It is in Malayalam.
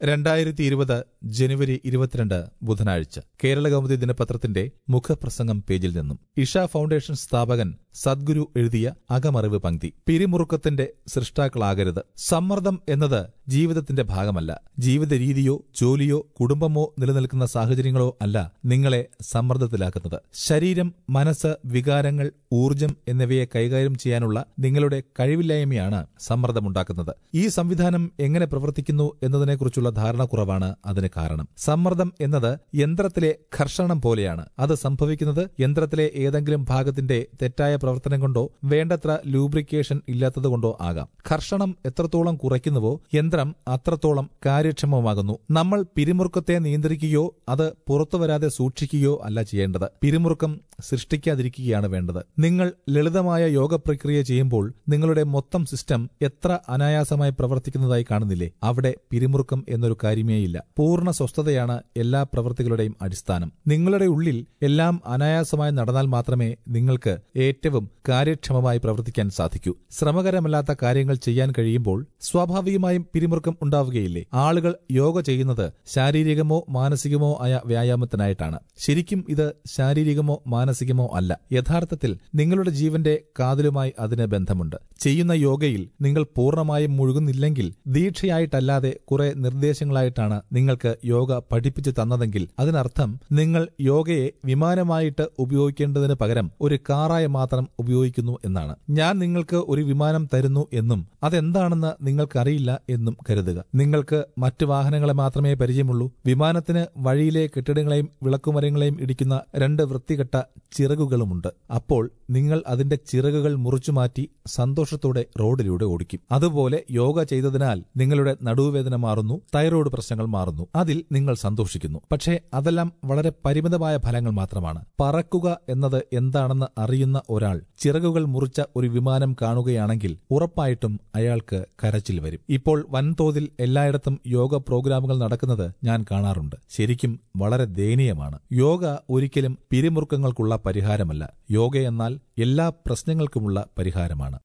രണ്ടായിരത്തി ഇരുപത് ജനുവരി ഇരുപത്തിരണ്ട് ബുധനാഴ്ച കേരള കൗമുദി ദിനപത്രത്തിന്റെ മുഖപ്രസംഗം പേജിൽ നിന്നും ഇഷ ഫൗണ്ടേഷൻ സ്ഥാപകൻ സദ്ഗുരു എഴുതിയ അകമറിവ് പങ്ക്തി പിരിമുറുക്കത്തിന്റെ സൃഷ്ടാക്കളാകരുത് സമ്മർദ്ദം എന്നത് ജീവിതത്തിന്റെ ഭാഗമല്ല ജീവിത രീതിയോ ജോലിയോ കുടുംബമോ നിലനിൽക്കുന്ന സാഹചര്യങ്ങളോ അല്ല നിങ്ങളെ സമ്മർദ്ദത്തിലാക്കുന്നത് ശരീരം മനസ്സ് വികാരങ്ങൾ ഊർജം എന്നിവയെ കൈകാര്യം ചെയ്യാനുള്ള നിങ്ങളുടെ കഴിവില്ലായ്മയാണ് സമ്മർദ്ദമുണ്ടാക്കുന്നത് ഈ സംവിധാനം എങ്ങനെ പ്രവർത്തിക്കുന്നു എന്നതിനെക്കുറിച്ചുള്ള ധാരണക്കുറവാണ് അതിന് കാരണം സമ്മർദ്ദം എന്നത് യന്ത്രത്തിലെ ഘർഷണം പോലെയാണ് അത് സംഭവിക്കുന്നത് യന്ത്രത്തിലെ ഏതെങ്കിലും ഭാഗത്തിന്റെ തെറ്റായ പ്രവർത്തനം കൊണ്ടോ വേണ്ടത്ര ലൂബ്രിക്കേഷൻ ഇല്ലാത്തതുകൊണ്ടോ ആകാം ഘർഷണം എത്രത്തോളം കുറയ്ക്കുന്നുവോ യന്ത്രം അത്രത്തോളം കാര്യക്ഷമമാകുന്നു നമ്മൾ പിരിമുറുക്കത്തെ നിയന്ത്രിക്കുകയോ അത് പുറത്തുവരാതെ സൂക്ഷിക്കുകയോ അല്ല ചെയ്യേണ്ടത് പിരിമുറുക്കം സൃഷ്ടിക്കാതിരിക്കുകയാണ് വേണ്ടത് നിങ്ങൾ ലളിതമായ യോഗ പ്രക്രിയ ചെയ്യുമ്പോൾ നിങ്ങളുടെ മൊത്തം സിസ്റ്റം എത്ര അനായാസമായി പ്രവർത്തിക്കുന്നതായി കാണുന്നില്ലേ അവിടെ പിരിമുറുക്കം എന്നൊരു കാര്യമേയില്ല പൂർണ്ണ സ്വസ്ഥതയാണ് എല്ലാ പ്രവൃത്തികളുടെയും അടിസ്ഥാനം നിങ്ങളുടെ ഉള്ളിൽ എല്ലാം അനായാസമായി നടന്നാൽ മാത്രമേ നിങ്ങൾക്ക് ഏറ്റവും കാര്യക്ഷമമായി പ്രവർത്തിക്കാൻ സാധിക്കൂ ശ്രമകരമല്ലാത്ത കാര്യങ്ങൾ ചെയ്യാൻ കഴിയുമ്പോൾ സ്വാഭാവികമായും പിരിമുറുക്കം ഉണ്ടാവുകയില്ലേ ആളുകൾ യോഗ ചെയ്യുന്നത് ശാരീരികമോ മാനസികമോ ആയ വ്യായാമത്തിനായിട്ടാണ് ശരിക്കും ഇത് ശാരീരികമോ മാനസികമോ അല്ല യഥാർത്ഥത്തിൽ നിങ്ങളുടെ ജീവന്റെ കാതലുമായി അതിന് ബന്ധമുണ്ട് ചെയ്യുന്ന യോഗയിൽ നിങ്ങൾ പൂർണ്ണമായും മുഴുകുന്നില്ലെങ്കിൽ ദീക്ഷയായിട്ടല്ലാതെ കുറെ നിർദ്ദേശങ്ങളായിട്ടാണ് നിങ്ങൾക്ക് യോഗ പഠിപ്പിച്ചു തന്നതെങ്കിൽ അതിനർത്ഥം നിങ്ങൾ യോഗയെ വിമാനമായിട്ട് ഉപയോഗിക്കേണ്ടതിന് പകരം ഒരു കാറായി മാത്രം ഉപയോഗിക്കുന്നു എന്നാണ് ഞാൻ നിങ്ങൾക്ക് ഒരു വിമാനം തരുന്നു എന്നും അതെന്താണെന്ന് നിങ്ങൾക്കറിയില്ല എന്നും കരുതുക നിങ്ങൾക്ക് മറ്റു വാഹനങ്ങളെ മാത്രമേ പരിചയമുള്ളൂ വിമാനത്തിന് വഴിയിലെ കെട്ടിടങ്ങളെയും വിളക്കുമരങ്ങളെയും ഇടിക്കുന്ന രണ്ട് വൃത്തികെട്ട ചിറകുകളുമുണ്ട് അപ്പോൾ നിങ്ങൾ അതിന്റെ ചിറകുകൾ മുറിച്ചുമാറ്റി സന്തോഷത്തോടെ റോഡിലൂടെ ഓടിക്കും അതുപോലെ യോഗ ചെയ്തതിനാൽ നിങ്ങളുടെ നടുവുവേദന മാറുന്നു തൈറോയ്ഡ് പ്രശ്നങ്ങൾ മാറുന്നു അതിൽ നിങ്ങൾ സന്തോഷിക്കുന്നു പക്ഷേ അതെല്ലാം വളരെ പരിമിതമായ ഫലങ്ങൾ മാത്രമാണ് പറക്കുക എന്നത് എന്താണെന്ന് അറിയുന്ന ഒരാൾ ചിറകുകൾ മുറിച്ച ഒരു വിമാനം കാണുകയാണെങ്കിൽ ഉറപ്പായിട്ടും അയാൾക്ക് കരച്ചിൽ വരും ഇപ്പോൾ വൻതോതിൽ എല്ലായിടത്തും യോഗ പ്രോഗ്രാമുകൾ നടക്കുന്നത് ഞാൻ കാണാറുണ്ട് ശരിക്കും വളരെ ദയനീയമാണ് യോഗ ഒരിക്കലും പിരിമുറുക്കങ്ങൾക്കുള്ള പരിഹാരമല്ല യോഗ എന്നാൽ എല്ലാ പ്രശ്നങ്ങൾക്കുമുള്ള പരിഹാരമാണ്